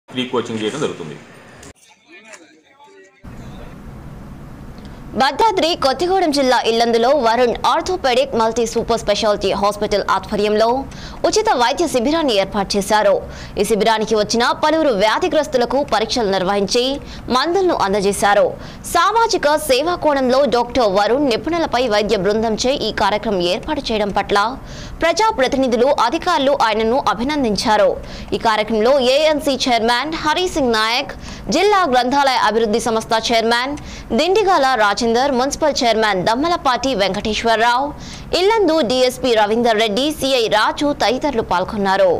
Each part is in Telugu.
ఫ్రీ కోచింగ్ చేయడం జరుగుతుంది భద్రాద్రి కొత్తగూడెం జిల్లా ఇల్లందులో Varun orthopaedic multi super speciality hospital ఆధ్వర్యంలో ఉచిత వైద్య శిబిరాన్ని ఏర్పాటు చేశారు ఈ శిబిరానికి వచ్చిన పలువురు వ్యాధిగ్రస్తులకు పరీక్షలు నిర్వహించి మందులను అందజేశారు సామాజిక సేవా కోణంలో డాక్టర్ వరుణ్ నిపుణులపై వైద్య బృందంచే ఈ కార్యక్రమం ఏర్పాటు చేయడం పట్ల ప్రజా ప్రతినిధులు అధికారులు ఆయనను అభినందించారు ఈ కార్యక్రమంలో ఏఎన్సీ చైర్మన్ హరి సింగ్ నాయక్ జిల్లా గ్రంథాలయ అభివృద్ధి సంస్థ chairman Dindigala Rajender municipal chairman Dammalapati Venkateswara Rao Yellandu DSP Ravinder Reddy CI Raju తదితరులు పాల్గొన్నారు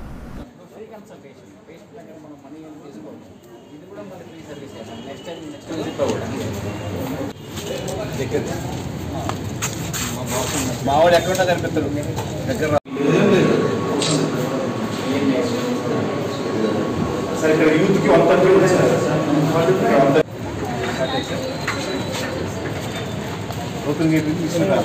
మా వాడు ఎక్కడ ఉన్నా కనిపిస్తాడు దగ్గర రా. సార్ ఇక్కడ యూత్కి వన్ థర్టీ ఉంది sir one thirty open gate తీసుకురా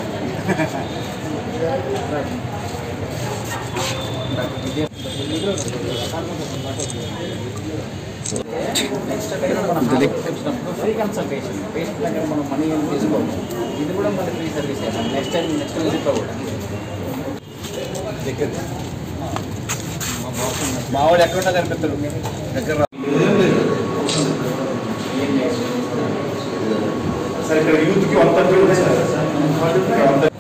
ఫ్రీ కన్సల్టేషన్ పేషెంట్ దగ్గర మనం మనీ ఏం తీసుకోము ఇది కూడా మన free service next time next విజిట్లో కూడా దగ్గర మా వాడు ఎక్కడ ఉన్నా కనిపిస్తాడు దగ్గర రా. సార్ ఇక్కడ యూత్కి వన్ థర్టీ ఉంది sir one thirty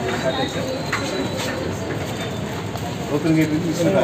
open gate తీసుకురా